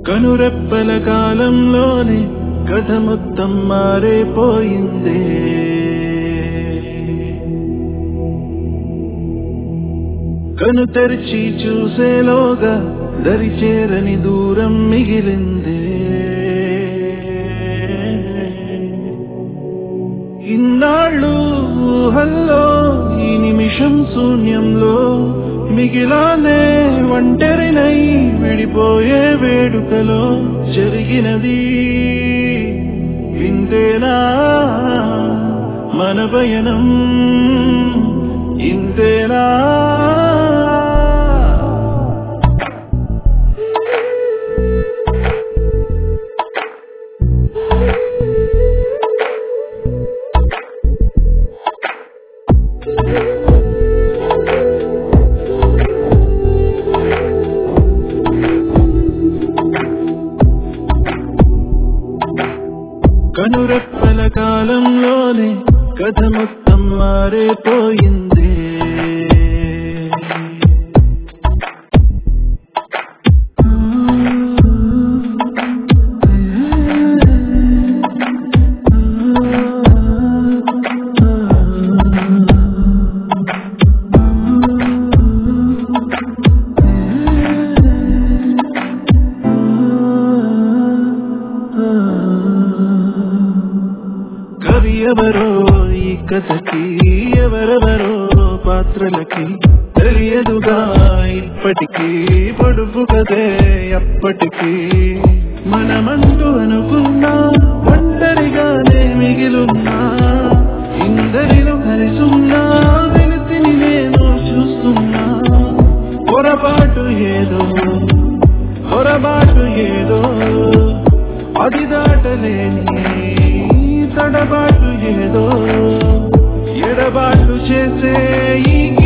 కనురెప్పల కాలంలోనే కథ మొత్తం మారిపోయిందే కను తెరిచి చూసేలోగా దరి చేరని దూరం మిగిలిందే ఇన్నాళ్ళు ఊహల్లో ఈ నిమిషం శూన్యంలో మిగిలానే ఒంటరినై విడిపోయే వేడుకలో జరిగినది వింతేనా మన పయనం ఇంతేనా కనురెప్పల కాలంలోనే కథ మొత్తం మారిపోయింది కవి ఎవరో ఈ కథకి ఎవరెవరో పాత్రలకి తెలియదుగా ఇప్పటికీ పొడుపు కదే అప్పటికి మనమంటూ అనుకున్నా ఒంటరిగానే మిగిలున్నా ఇందరిలో కలిసున్నా వెలుతిని నేను చూస్తున్నా పొరపాటు ఏదో పొరపాటు ఏదో అది దాటలేని తడబాటు ఏదో ఎడబాటు చేసే ఈ